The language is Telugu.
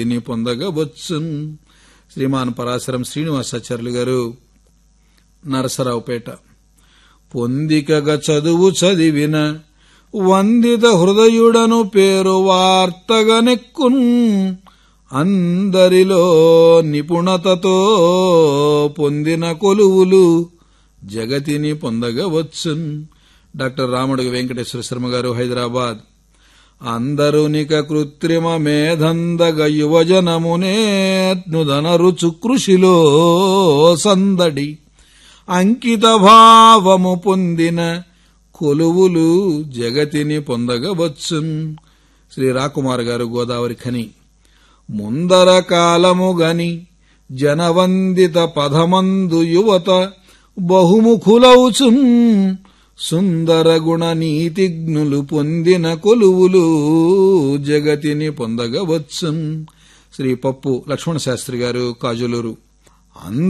దీన్ని పొందగవచ్చున్ శ్రీమాన్ పరాశరం శ్రీనివాసాచార్యులు గారు నరసరావుపేట పొందికగా చదువు చదివిన వందిత హృదయుడను పేరు వార్తగా నెక్కున్ అందరిలో నిపుణతతో పొందిన కొలువులు జగతిని పొందగవచ్చున్ డాక్టర్ రాముడు వెంకటేశ్వర శర్మ గారు హైదరాబాద్ అందరునిక కృత్రిమ మేధందగ యువజనమునేత్నుదన రుచు కృషిలో సందడి అంకిత భావము పొందిన కొలువులు జగతిని పొందగవచ్చున్ శ్రీ రాకుమార్ గారు గోదావరి ఖని ముందర కాలము గని జనవందిత పదమందు యువత బహుముఖులవుచున్ సుందర గుణ నీతిజ్ఞులు పొందిన కొలువులు జగతిని పొందగవచ్చున్ శ్రీ పప్పు లక్ష్మణ శాస్త్రి గారు కాజులూరు